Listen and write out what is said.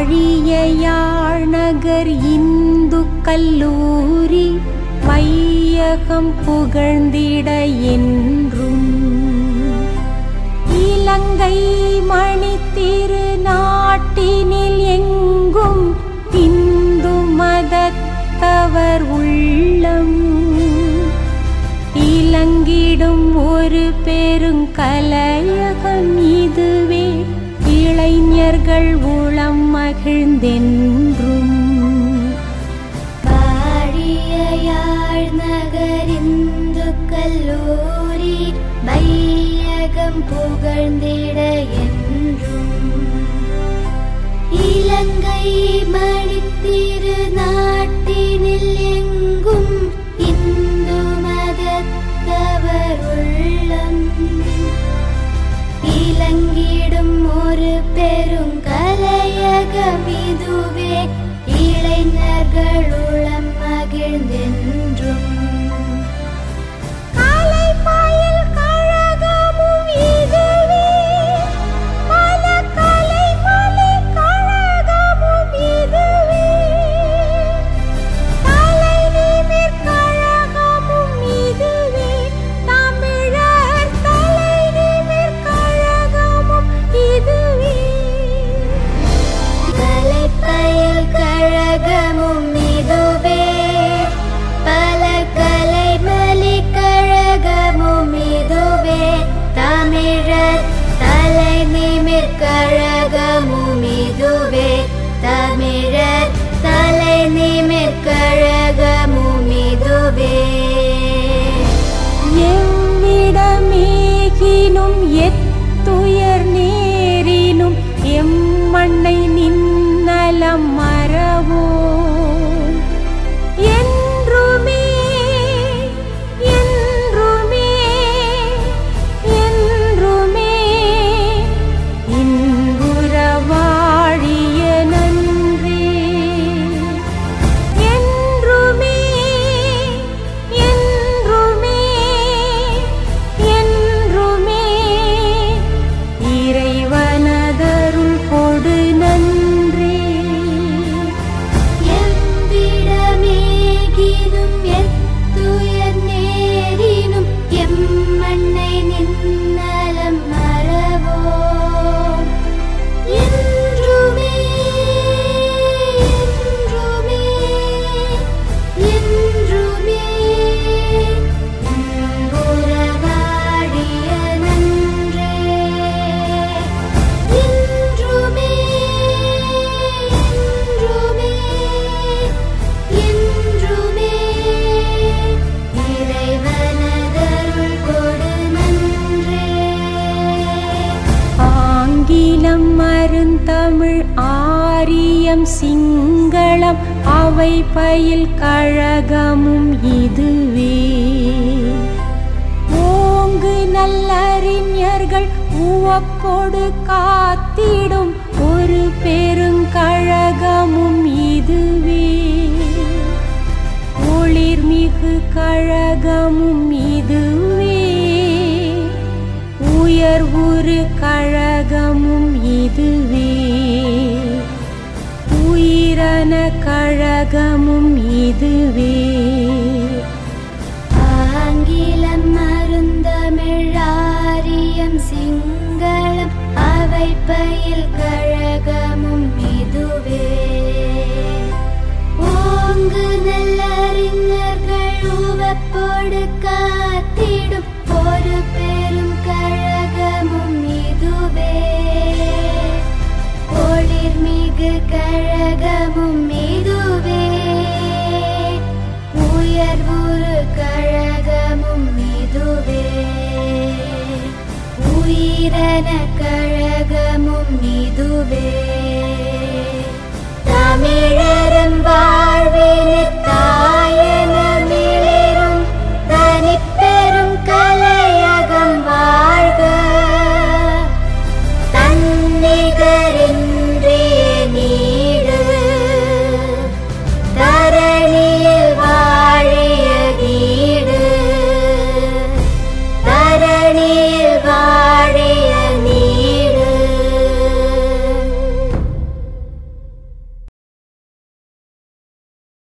வாழிய யாழ்நகர் இந்து கல்லூரி வையகம் புகழ்ந்திட என்றும் இலங்கை மணி திருநாட்டினில் எங்கும் இந்து மதத்தவர் உள்ளம் இலங்கிடும் ஒரு பெருங்கலையகம் இதுவே இளைஞர்கள் உளம் மகிழ்ந்தென்றும் பாடிய யாழ் நகரிந்து கல்லூரி வையகம் புகழ்ந்திட என்றும் இலங்கை மணித்திரு நாட்டினில் எங்கும் இந்து மதத்தவர் உள்ளம் இலங்கிடும் ஒரு பெருங்கலையகம் இதுவே இளைஞர்கள் உளம் மகிழ்ந்தென்றும் கலைப்பயில் கழகமும் இதுவே பல கலைமலை கழகமும் இதுவே தலைநிமிர் கழகமும் இதுவே தமிழர் தலைநிமிர் கழகமும் இதுவே கலைப்பயில் கழகமும் இதுவே பல கலைமலி கழகமும் இதுவே தமிழர் தலை நிமிர் கழகமும் இதுவே தமிழர் தலை நிமிர் கழகமும் இதுவே எவ்விடமேகினும் எத்துயர் நேரினும் எம்மண்ணை நின்னலம் மறவோம் என்றுமே என்றுமே என்றுமே இன்புற வாழிய நன்றே என்றுமே என்றுமே என்றுமே இறைவனதருள் கொடு நன்றே எவ்விடமேகினும் எத்துயர் நேரினும் எம்மண்ணை நின்னலம் மறவோம் என்றுமே என்றுமே என்றுமே இன்புறவாடிய நன்றே என்றுமே என்றுமே என்றுமே இறைவனதருள் கொடு நன்றே ஆங்கிலம் மருந்தமிழ் ஆரியம் சிங்களம் அவை பயில் கழகமும் இதுவே ஓங்கு நல்லறிஞர்கள் உவப்பொடு காத்திடும் ஒரு பெருங்கழகமும் இதுவே ஒளிர்மிகு கழகமும் இதுவே உயர்வுறு கழகமும் இதுவே உயிரன கழகமும் இதுவே ஆங்கிலம் மருந்தமிழாரியம் சிங்களம் அவை பயில் கழகமும் இதுவே ஓங்கு நல்லறிஞர்கள் உவப்போடு காத்திடும் ஒரு பெரும் கழகமும் இதுவே ஒளிர்மிகு கழகமும் இதுவே உயர்வுறு கழகமும் இதுவே உயிரன கழகமும் இதுவே தமிழர்